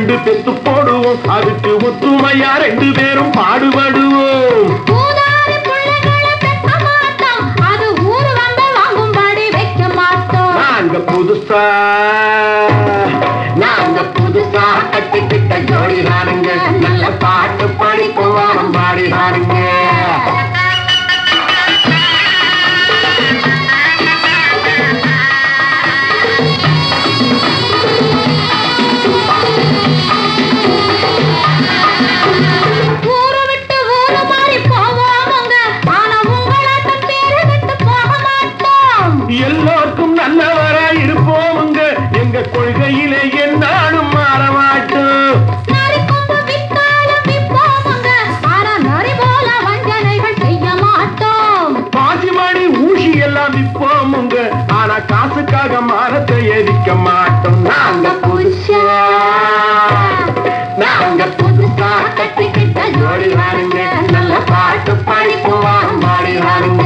ரெண்டு பெத்து போடுவோம் அதுக்கு ஒத்துமையா ரெண்டு பேரும் பாடுபடுவோம் ஊதாரி பிள்ளைகளை பெக்க மாட்டோம் அது ஊரு வந்து வாங்கும்படி வைக்க மாட்டோம் நாங்க புதுசா நாங்க புதுசா கட்டிக்கிட்ட ஜோடி நானுங்க நல்ல பாட்டு படிப்போம் பாடி நானுங்க ஊரு விட்டு ஊரு மாறி போவோமுங்க ஆனா உங்களாட்டம் பேரு விட்டு போக மாட்டோம் எல்லோருக்கும் நல்லவரா இருப்போமுங்க எங்க கொள்கையிலே என்னாலும் மாற மாட்டோம் நரி கொம்பு வித்தாலும் விப்போமுங்க ஆனா நரி போல வஞ்சனைகள் செய்ய மாட்டோம் பாசிமணி ஊசி எல்லாம் விற்போமுங்க ஆனா காசுக்காக மரத்தை எரிக்க மாட்டோம் நாங்க புதுசா நாங்க புதுசா கட்டிக்கிட்ட ஜோடி வாருங்க நல்ல பாட்டு படிப்போம் பாடி வாருங்க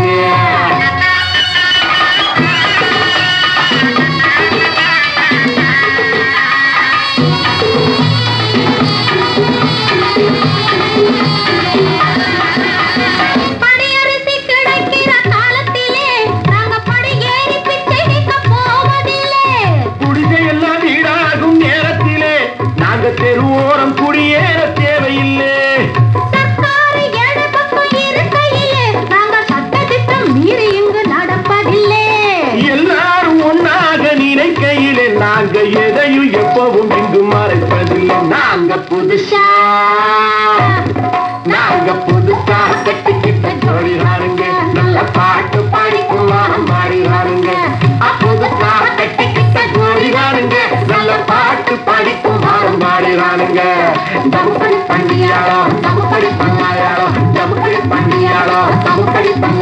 படியரிசி கிடைக்கிற காலத்திலே நாங்க படியேறி பிச்சை நிற்க போவதில்லை குடிசை எல்லாம் வீடாகும் நேரத்திலே நாங்க தெருவோரம் குடியேற தேவையில்லை சர்க்காரு ஏழு பக்கம் இருக்கையிலே நாங்க சட்டத்திட்டம் மீறி இங்கு நடப்பதில்லை எல்லாரும் ஒன்னாக நினைக்கையிலே நாங்க எதையும் எப்பவும் இங்கு மறைப்பதில்லை நாங்க புதுசா நாங்க புதுசா கட்டிக்கிட்ட ஜோடி நாருங்க நல்ல பாட்டு பாடிக்குமாரம் பாடி நாருங்க புதுசா கட்டிக்கிட்ட ஜோடி நாருங்க நல்ல பாட்டு பாடிக்குமாரம் பாடி நாருங்க தமுப்படி பண்டியாளோ தமுப்படி பண்ணாயாளோ தமுப்படி பண்டியாளோ தமுப்படி பண்ண